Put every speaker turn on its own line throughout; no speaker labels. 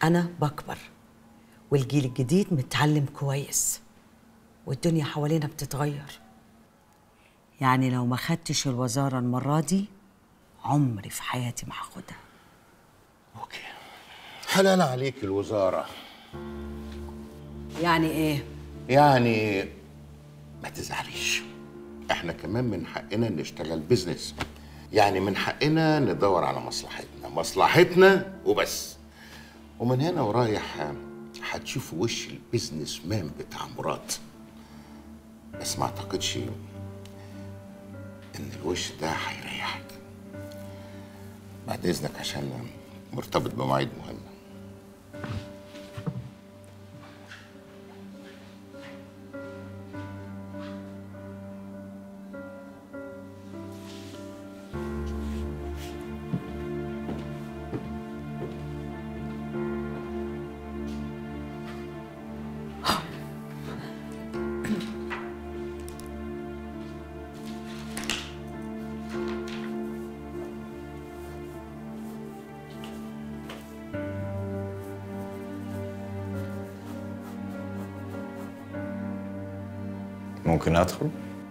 أنا بكبر والجيل الجديد متعلم كويس والدنيا حوالينا بتتغير يعني لو ما خدتش الوزارة المرة دي عمري في حياتي ما هاخدها
اوكي حلال عليك الوزاره
يعني ايه؟
يعني ما تزعليش احنا كمان من حقنا نشتغل بيزنس يعني من حقنا ندور على مصلحتنا مصلحتنا وبس ومن هنا ورايح هتشوفوا وش البيزنس مان بتاع مراد بس ما اعتقدش ان الوش ده هيريحك بعد اذنك عشان مرتبط بمواعيد مهمه
ممكن ادخل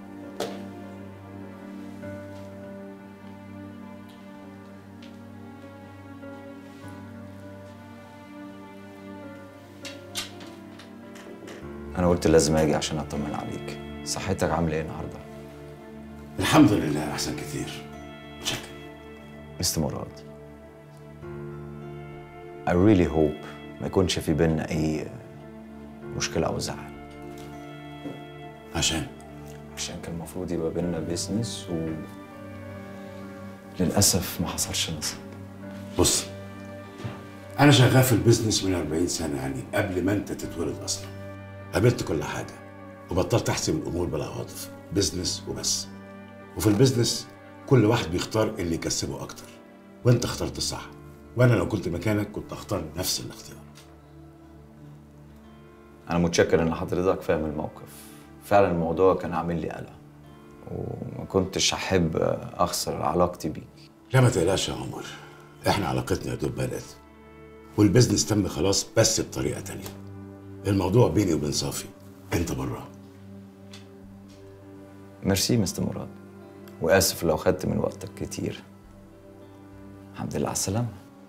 انا قلت لازم اجي عشان اطمن عليك صحتك عامله ايه النهارده
الحمد لله احسن كتير شكرا
مستر مراد I really hope ما يكونش في بيننا اي مشكله او زعل
عشان
عشان كان المفروض يبقى بيننا بيزنس و للاسف ما حصلش نصيب
بص انا شغال في البيزنس من 40 سنه يعني قبل ما انت تتولد اصلا قابلت كل حاجه وبطلت احسب الامور بالعواطف بيزنس وبس وفي البيزنس كل واحد بيختار اللي يكسبه اكتر وانت اخترت الصح وانا لو كنت مكانك كنت اختار نفس الاختيار
انا متشكر ان حضرتك فاهم الموقف فعلا الموضوع كان عامل لي قلق وما كنتش احب اخسر علاقتي بيك
لا ما تقلقش يا عمر احنا علاقتنا يا دوب بدات والبيزنس تم خلاص بس بطريقه تانية الموضوع بيني وبين صافي انت براه
ميرسي مستر مراد واسف لو خدت من وقتك كتير الحمد لله على السلامه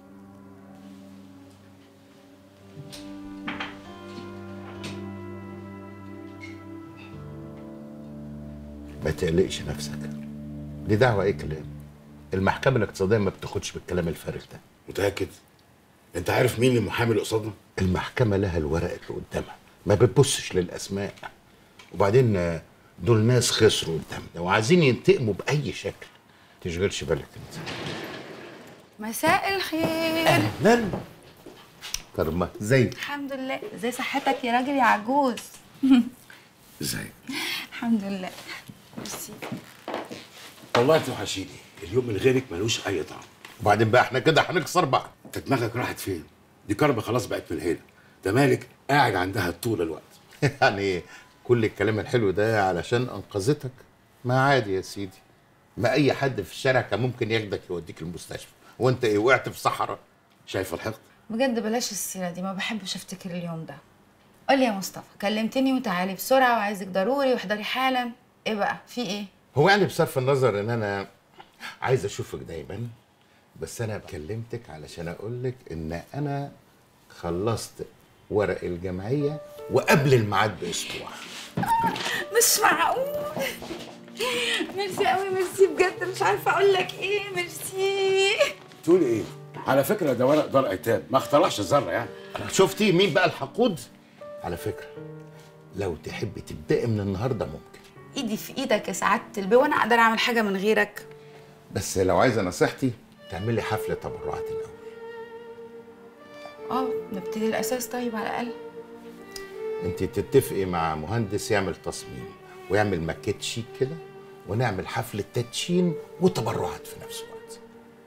ما تقلقش نفسك دي دعوة اي كلام المحكمة الاقتصادية ما بتاخدش بالكلام الفارغ ده
متاكد انت عارف مين المحامي اللي قصادنا
المحكمة لها الورق اللي قدامها ما بتبصش للأسماء وبعدين آه، دول ناس خسروا قدامنا وعايزين ينتقموا بأي شكل تشغلش بالك انت
مساء الخير
اهلا كرمة ازيك
الحمد لله ازي صحتك يا راجل يا عجوز
ازاي
الحمد لله ميرسي
والله انت وحشيني اليوم من غيرك ملوش اي طعم
وبعدين بقى احنا كده هنكسر بعض
انت دماغك راحت فين دي كربة خلاص بقت من هنا ده مالك قاعد عندها طول الوقت
يعني كل الكلام الحلو ده علشان انقذتك ما عادي يا سيدي ما اي حد في الشارع كان ممكن ياخدك يوديك المستشفى وانت ايه وقعت في صحراء
شايفه الحقد
بجد بلاش السيره دي ما بحبش افتكر اليوم ده قول لي يا مصطفى كلمتني وتعالي بسرعه وعايزك ضروري واحضري حالا ايه بقى في ايه
هو يعني بصرف النظر ان انا عايز اشوفك دايما بس انا كلمتك علشان اقول لك ان انا خلصت ورق الجمعيه وقبل الميعاد باسبوع
مش معقول ميرسي قوي ميرسي بجد مش عارفه اقول لك ايه ميرسي
تقولي ايه على فكره ده ورق دار ايتام ما اخترعش الذره يعني
شفتي مين بقى الحقود على فكره لو تحبي تبدأي من النهارده ممكن
ايدي في ايدك يا سعاده البي وانا اقدر اعمل حاجه من غيرك
بس لو عايزه نصيحتي تعملي حفله تبرعات الاول
اه نبتدي الاساس طيب على الاقل
انت تتفقي مع مهندس يعمل تصميم ويعمل ماكيت شيك كده ونعمل حفله تدشين وتبرعات في نفس الوقت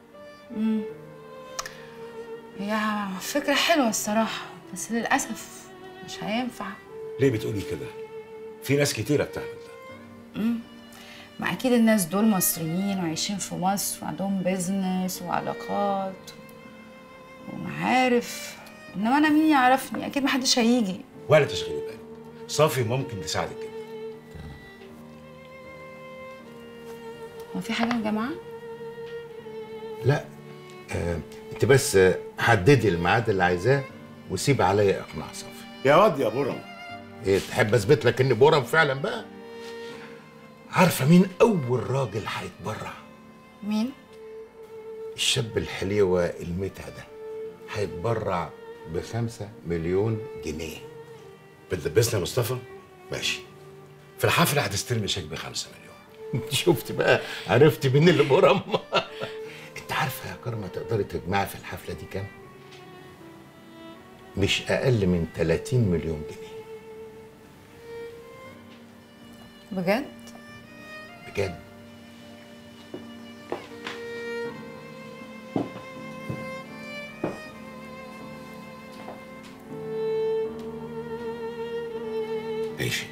هي فكره حلوه الصراحه بس للاسف مش هينفع
ليه بتقولي كده في ناس كتيره بتعمل ده
ما اكيد الناس دول مصريين وعايشين في مصر وعندهم بيزنس وعلاقات ومعارف انما انا مين يعرفني اكيد محدش هيجي
ولا تشغلي بالك صافي ممكن تساعدك كده
هو في حاجه يا جماعه
لا آه، انت بس آه، حددي الميعاد اللي عايزاه وسيب عليا اقناع صافي
يا واد يا برم
ايه تحب اثبت لك اني بورم فعلا بقى عارفه مين اول راجل هيتبرع
مين
الشاب الحليوه المتع ده هيتبرع بخمسة مليون جنيه
بتلبسنا يا مصطفى ماشي في الحفله هتستلمي شيك بخمسة مليون
انت شفت بقى عرفت مين اللي برم انت عارفه يا كرمه تقدري تجمعي في الحفله دي كام مش اقل من 30 مليون جنيه
بجد
بجد عيشي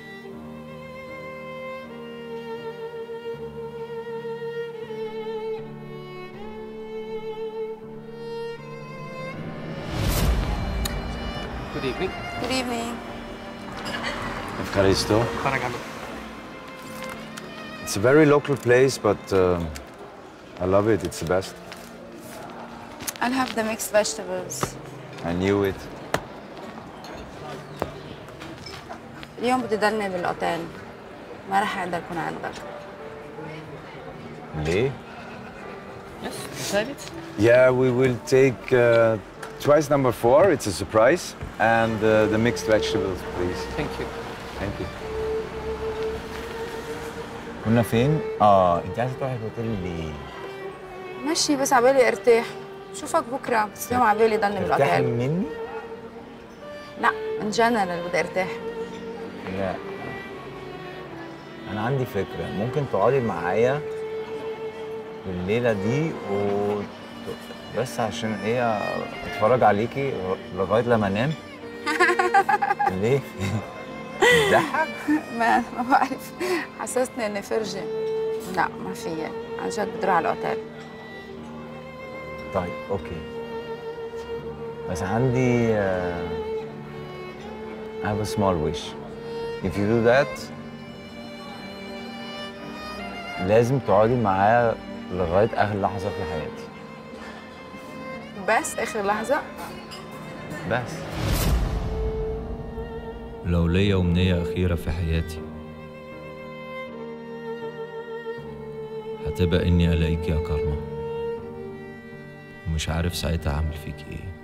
Good evening.
Good evening.
Evcharisto.
Paragalo.
It's a very local place, but uh, I love it. It's the best.
I'll have the mixed vegetables.
I knew it.
اليوم بدي ضلني بالاوتيل ما راح اقدر اكون عندك
ليه?
Yes, decided.
Yeah, we will take uh, twice number four. It's a surprise. And uh, the mixed vegetables, please.
Thank you.
Thank you. كنا فين؟ اه انت عايزه تروحي الاوتيل ليه؟
ماشي بس عبالي ارتاح شوفك بكره بس اليوم عبالي ضلني
ترتاحي
بالاوتيل
مني؟
لا ان جنرال بدي ارتاح
لا انا عندي فكره ممكن تقعدي معايا الليله دي و بس عشان ايه اتفرج عليكي لغايه لما انام ليه بتضحك
ما ما بعرف حسسني اني فرجه لا ما في عن جد بدي اروح على الاوتيل
طيب اوكي بس عندي uh, I have a small wish if you do that لازم تقعدي معايا لغايه اخر لحظه في حياتي
بس اخر لحظه
بس
لو ليا أمنية أخيرة في حياتي هتبقى إني ألاقيك يا كارما ومش عارف ساعتها أعمل فيك إيه